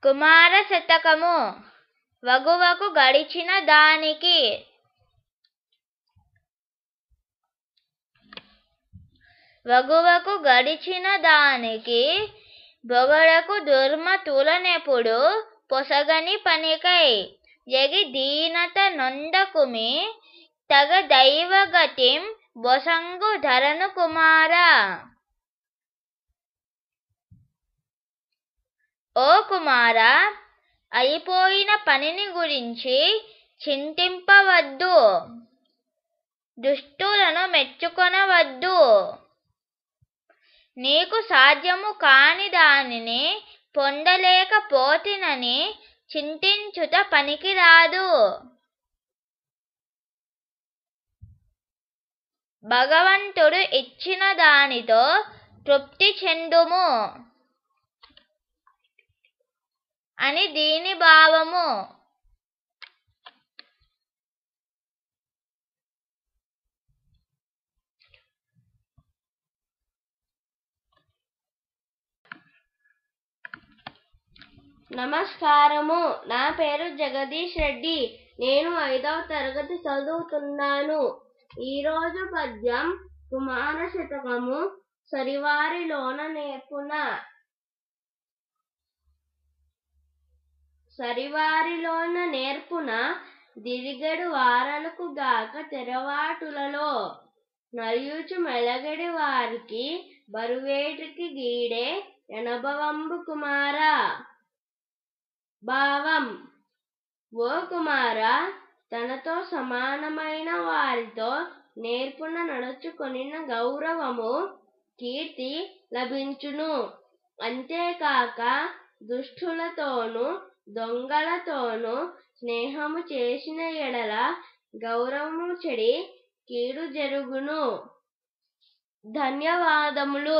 కుమార శతకము వగువకు గడిచిన దానికి వగువకు గడిచిన దానికి బొగడకు దుర్మతులనెప్పుడు పొసగని పనికై జగి దీనత నొందకుమి తగ దైవగతిం బొసంగు ధరను కుమార ఓ కుమార అయిపోయిన పనిని గురించి చింతింపవద్దు దుష్టులను మెచ్చుకొనవద్దు నీకు సాధ్యము కాని దానిని పొందలేకపోతినని చింతించుట పనికిరాదు భగవంతుడు ఇచ్చిన దానితో తృప్తి చెందుము అని దీని భావము నమస్కారము నా పేరు జగదీష్ రెడ్డి నేను ఐదవ తరగతి చదువుతున్నాను ఈరోజు పద్యం కుమార శతకము సరివారిలోన నేర్పున సరివారిలోన నేర్పున దిరిగడు వారలకు గాక తెరవాటులలో నలియుచు మెలగడి వారికి బరువేటికి గీడే ఎనభవంబు కుమార భావం ఓ కుమార తనతో సమానమైన వారితో నేర్పున నడుచుకొనిన గౌరవము కీర్తి లభించును అంతేకాక దుష్టులతోనూ దొంగలతోనూ స్నేహము చేసిన ఎడల గౌరవము చెడి కీడు జరుగును ధన్యవాదములు